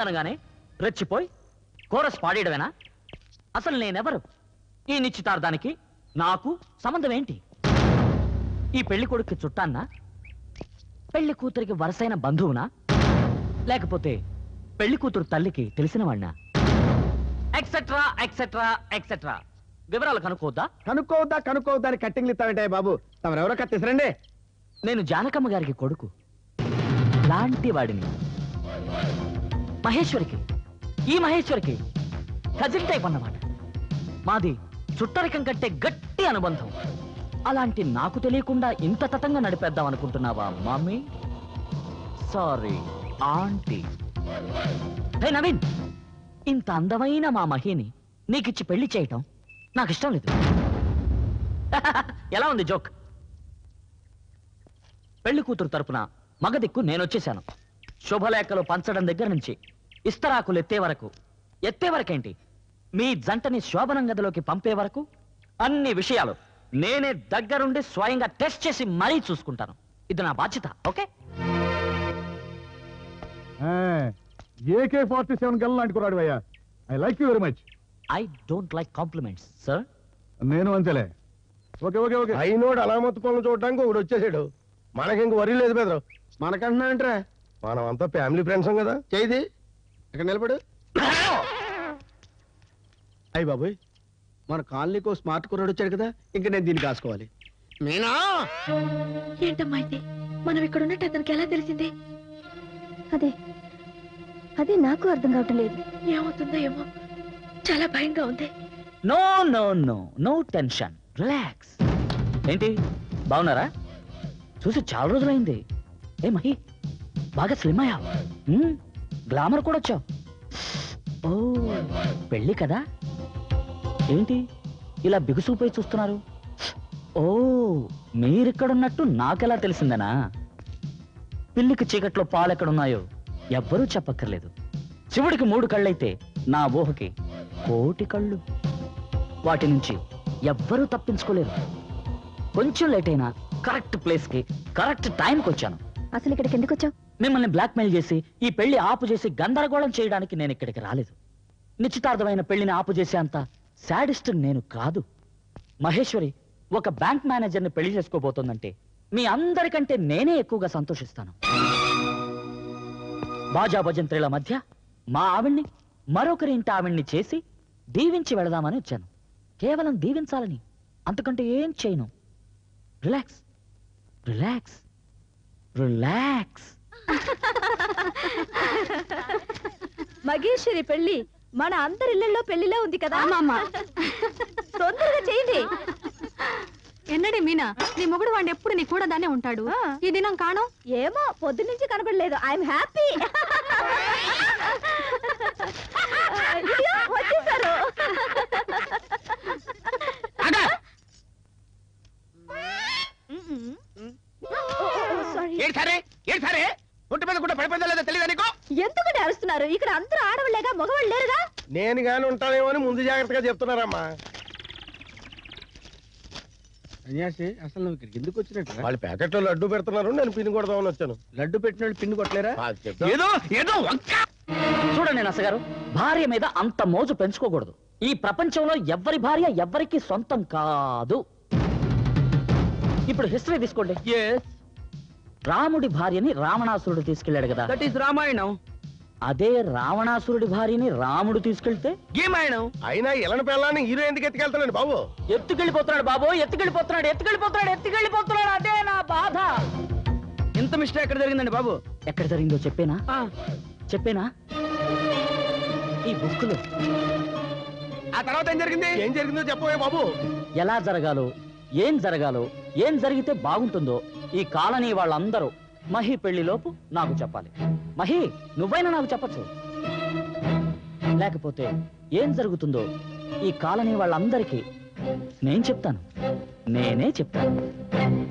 అనగానే రెచ్చిపోయి కోరస్ పాడేయడమేనా అసలు నేనెవరు ఈ నిశ్చితార్థానికి నాకు సంబంధం ఏంటి ఈ పెళ్లి కొడుక్కి చుట్టాన్నా పెళ్లి కూతురికి వరసైన బంధువునా లేకపోతే పెళ్లి కూతురు తల్లికి తెలిసిన వాడినా ఎక్సెట్రా ఎక్సెట్రా ఎక్సెట్రా వివరాలు కనుక్కోద్దా కనుక్కోవద్దా కనుక్కోవద్దా అని కట్టింగ్లు ఇస్తామంటే బాబు తమరెవరో కత్తిసరండి నేను జానకమ్మ గారికి కొడుకు లాంటి వాడిని మహేశ్వరికి ఈ మహేశ్వరికి కజిన్ టైప్ అన్నమాట మాది చుట్టరికం కంటే గట్టి అనుబంధం అలాంటి నాకు తెలియకుండా ఇంత తతంగా నడిపేద్దాం అనుకుంటున్నావా mummy sorry aunty hey Naveen ఇంత అందమైన మా మహిని నీకిచ్చి పెళ్లి చేయటం నాకు ఇష్టం లేదు ఎలా ఉంది జోక్ పెళ్లి కూతురు తరపున మగదిక్కు నేనొచ్చేశాను శుభలేఖలు పంచడం దగ్గర నుంచి ఇస్తరాకులు ఎత్తే వరకు ఎత్తే వరకేంటి మీ జంటని శోభనం గదిలోకి పంపే వరకు అన్ని విషయాలు నేనే దగ్గరుండి స్వయంగా టెస్ట్ చేసి మరీ చూసుకుంటాను ఇది నా బాధ్యత ఓకే ఏకే ఫార్టీ సెవెన్ గల్ లాంటి కురాడు అయ్యా I like you very much I don't like compliments sir నేను అంతేలే ఓకే ఓకే ఓకే అయినోడు అలామత్తు పనులు చూడడానికి ఒకడు వచ్చేసాడు మనకి ఇంక వరి లేదు బెదరు మనకంటున్నా అంటారా మనం అంతా ఫ్యామిలీ ఫ్రెండ్స్ కదా చేయిది ఇక్కడ నిలబడు అయ్యి బాబోయ్ మన కాలనీకి ఓ స్మార్ట్ కుర్రాడు వచ్చాడు కదా ఇంకా నేను దీన్ని కాసుకోవాలి మీనా ఏంటమ్మా అయితే మనం ఇక్కడ ఉన్నట్టు అతనికి ఎలా తెలిసింది అదే అదే నాకు అర్థం కావటం లేదు ఏమవుతుందో ఏమో చాలా భయంగా ఉంది no no no no tension relax ఏంటి బాగున్నారా చూసి చాలా రోజులైంది ఏ మహి బాగా స్లిమ్ అయ్యా గ్లామర్ కూడా వచ్చావు ఓ పెళ్ళి కదా ఏంటి ఇలా బిగుసుకుపోయి చూస్తున్నారు ఓ మీరిక్కడున్నట్టు నాకెలా తెలిసిందనా పిల్లికి చీకట్లో పాలెక్కడున్నాయో ఎవ్వరూ చెప్పక్కర్లేదు శివుడికి మూడు కళ్ళైతే నా ఊహకి కోటి కళ్ళు వాటి నుంచి ఎవ్వరూ తప్పించుకోలేరు కొంచెం లేట్ అయినా కరెక్ట్ ప్లేస్ కి కరెక్ట్ టైంకి వచ్చాను అసలు ఇక్కడికి ఎందుకు వచ్చావు మిమ్మల్ని బ్లాక్మెయిల్ చేసి ఈ పెళ్లి ఆపు చేసి గందరగోళం చేయడానికి నేను ఇక్కడికి రాలేదు నిశ్చితార్థమైన పెళ్లిని ఆపు చేసే అంత శాడిస్ట్ నేను కాదు మహేశ్వరి ఒక బ్యాంక్ మేనేజర్ని పెళ్లి చేసుకోబోతోందంటే మీ అందరికంటే నేనే ఎక్కువగా సంతోషిస్తాను బాజా భజంత్రిల మధ్య మా ఆవిడ్ని మరొకరి ఇంటి ఆవిడ్ని చేసి దీవించి వెళదామని వచ్చాను కేవలం దీవించాలని అంతకంటే ఏం చేయను రిలాక్స్ రిలాక్స్ రిలాక్స్ మగేశ్వరి పెళ్లి మన అందరి ఇళ్లలో పెళ్లిలో ఉంది కదా తొందరగా చేయండి ఎన్నడి మీనా నీ మొగుడు వాడిని ఎప్పుడు నీ కూడా దానే ఉంటాడు ఈ దినం కాను ఏమో పొద్దు నుంచి కనపడలేదు ఐఎమ్ హ్యాపీ వచ్చేసారు సారీ ఏంటి సరే ఏంటి సరే ఒంటి మీద కూడా పడిపోయిందా లేదా తెలియదా నీకు ఎందుకని అరుస్తున్నారు ఇక్కడ అందరూ ఆడవాళ్ళేగా మగవాళ్ళు లేరుగా నేను గాని ఉంటానేమో అని ముందు జాగ్రత్తగా చెప్తున్నారమ్మా సన్యాసి అసలు నువ్వు ఇక్కడికి ఎందుకు వచ్చినట్టు వాళ్ళు ప్యాకెట్లో లడ్డు పెడుతున్నారు నేను పిన్ కొడదామని వచ్చాను లడ్డు పెట్టిన వాళ్ళు పిన్ను కొట్టలేరా ఏదో ఏదో వంక చూడండి నసగారు భార్య మీద అంత మోజు పెంచుకోకూడదు ఈ ప్రపంచంలో ఎవ్వరి భార్య ఎవ్వరికి సొంతం కాదు ఇప్పుడు హిస్టరీ తీసుకోండి రాముడి భార్యని రావణాసురుడు తీసుకెళ్ళాడు కదా దట్ ఈస్ రామాయణం అదే రావణాసురుడి భార్యని రాముడు తీసుకెళ్తే గీమాయణం అయినా ఇలాంటి పిల్లని హీరో ఎందుకు ఎత్తుకెళ్తానండి బాబు ఎత్తుకెళ్ళిపోతున్నాడు బాబు ఎత్తుకెళ్ళిపోతున్నాడు ఎత్తుకెళ్ళిపోతున్నాడు ఎత్తుకెళ్ళిపోతున్నాడు అదే నా బాధ ఇంత మిస్టేక్ ఎక్కడ జరిగిందండి బాబు ఎక్కడ జరిగిందో చెప్పేనా చెప్పేనా ఈ బుక్కులో ఆ తర్వాత ఏం జరిగింది ఏం జరిగిందో చెప్పవే బాబు ఎలా జరగాలో ఏం జరగాలో ఏం జరిగితే బాగుంటుందో ఈ కాలనీ వాళ్ళందరూ మహి పెళ్లిలోపు నాకు చెప్పాలి మహి నువ్వైనా నాకు చెప్పచ్చు లేకపోతే ఏం జరుగుతుందో ఈ కాలనీ వాళ్ళందరికీ నేను చెప్తాను నేనే చెప్తాను